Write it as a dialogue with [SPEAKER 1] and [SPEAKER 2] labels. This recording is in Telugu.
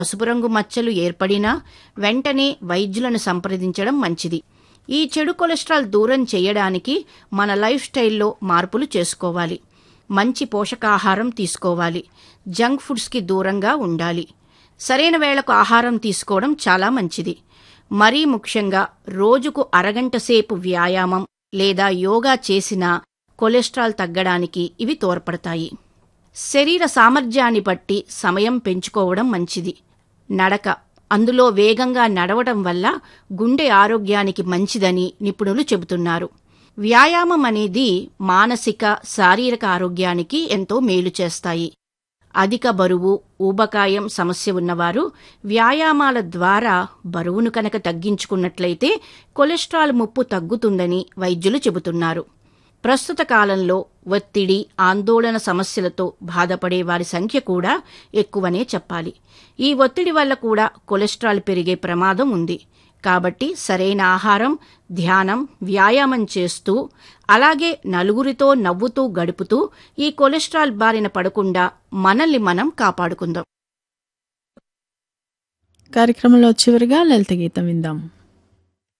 [SPEAKER 1] పసుపు రంగు మచ్చలు ఏర్పడినా వెంటనే వైద్యులను సంప్రదించడం మంచిది ఈ చెడు కొలెస్ట్రాల్ దూరం చేయడానికి మన లైఫ్ స్టైల్లో మార్పులు చేసుకోవాలి మంచి పోషకాహారం తీసుకోవాలి జంక్ ఫుడ్స్కి దూరంగా ఉండాలి సరైన వేళకు ఆహారం తీసుకోవడం చాలా మంచిది మరీ ముఖ్యంగా రోజుకు అరగంట సేపు వ్యాయామం లేదా యోగా చేసినా కొలెస్ట్రాల్ తగ్గడానికి ఇవి తోడ్పడతాయి శరీర సామర్థ్యాన్ని బట్టి సమయం పెంచుకోవడం మంచిది నడక అందులో వేగంగా నడవడం వల్ల గుండె ఆరోగ్యానికి మంచిదని నిపుణులు చెబుతున్నారు వ్యాయామం అనేది మానసిక శారీరక ఆరోగ్యానికి ఎంతో మేలు చేస్తాయి అధిక బరువు ఊబకాయం సమస్య ఉన్నవారు వ్యాయామాల ద్వారా బరువును కనుక తగ్గించుకున్నట్లయితే కొలెస్ట్రాల్ ముప్పు తగ్గుతుందని వైద్యులు చెబుతున్నారు ప్రస్తుత కాలంలో ఒత్తిడి ఆందోళన సమస్యలతో బాధపడే వారి సంఖ్య కూడా ఎక్కువనే చెప్పాలి ఈ ఒత్తిడి వల్ల కూడా కొలెస్ట్రాల్ పెరిగే ప్రమాదం ఉంది కాబట్టి సరైన ఆహారం ధ్యానం వ్యాయామం చేస్తూ అలాగే నలుగురితో నవ్వుతూ గడుపుతూ ఈ కొలెస్ట్రాల్ బారిన పడకుండా మనల్ని మనం కాపాడుకుందాం
[SPEAKER 2] కార్యక్రమంలో చివరిగా లలిత గీతం విందాం